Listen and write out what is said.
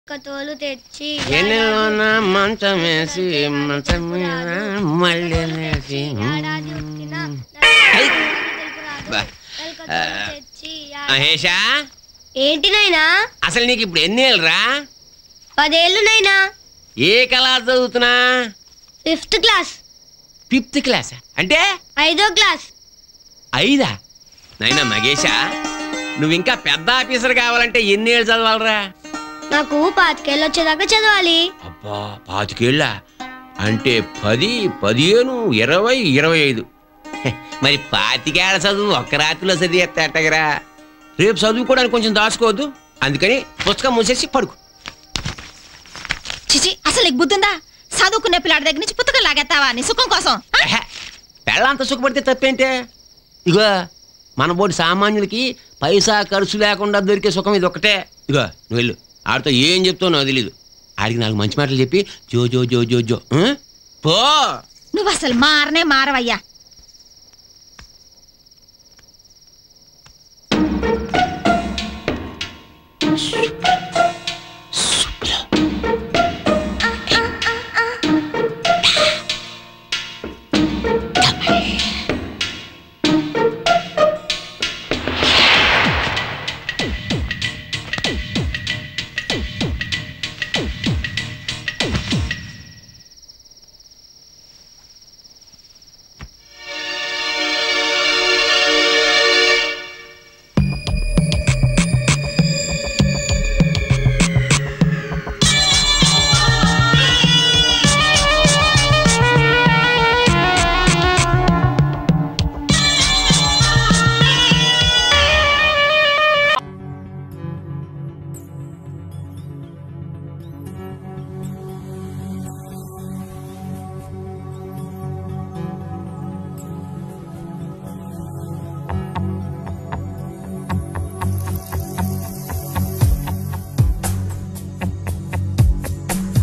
ఒక తోలు తెచ్చి ఎన్నెలోన మంచం వేసి మంచం మీద మళ్ళీ వేసి ఏడాది ఉతికిన ఐ. తెలుపు రాదు. బా. ఎలుక తోలు తెచ్చి ఏడాది- మహేషా ఏంటి నాయనా అసలు నీకు ఇప్పుడు ఎన్ని ఏళ్ళరా పదేళ్ళు నైనా ఏ క్లాస్ చదువుతున్నా ఫిఫ్త్ క్లాస్ ఫిఫ్త్ క్లాస్ అంటే ఐదో క్లాస్ ఐదా నైనా మగేషా నువ్వు ఇంకా పెద్ద ఆఫీసర్ కావాలంటే ఎన్ని ఏళ్ళు చదవాలరా నాకు పాతికేళ్ళు వచ్చేదాకా చదవాలి అబ్బా పాతికేళ్ళ అంటే పది పదిహేను ఇరవై ఇరవై ఐదు హె, మరి పాతికేళ్ళ చదువు ఒక్క రాత్రిలో చదివేస్తే అట్టగరా రేపు చదువుకోవడానికి కొంచెం దాచుకోవద్దు అందుకని పుస్తకం మూసేసి పడుకో చిచి అసలు నీకు బుద్ధుందా చదువుకునే పిల్లాడి దగ్గర నుంచి పుస్తకం లాగేస్తావా నీ సుఖం కోసం ఆ? ఎహె, పెళ్ళంత సుఖపడితే తప్పేంటే ఇగో మన బోటి సామాన్యులకి పైసా ఖర్చు లేకుండా దొరికే సుఖం ఇది ఒకటే ఇగో నువ్వు వెళ్ళు ఆడితో ఏం చెప్తావు నాకు తెలీదు ఆడికి నాలుగు మంచి మాటలు చెప్పి జో జో జో జో జో ఆ? పో నువ్వు అసలు మారనే మారవయ్యా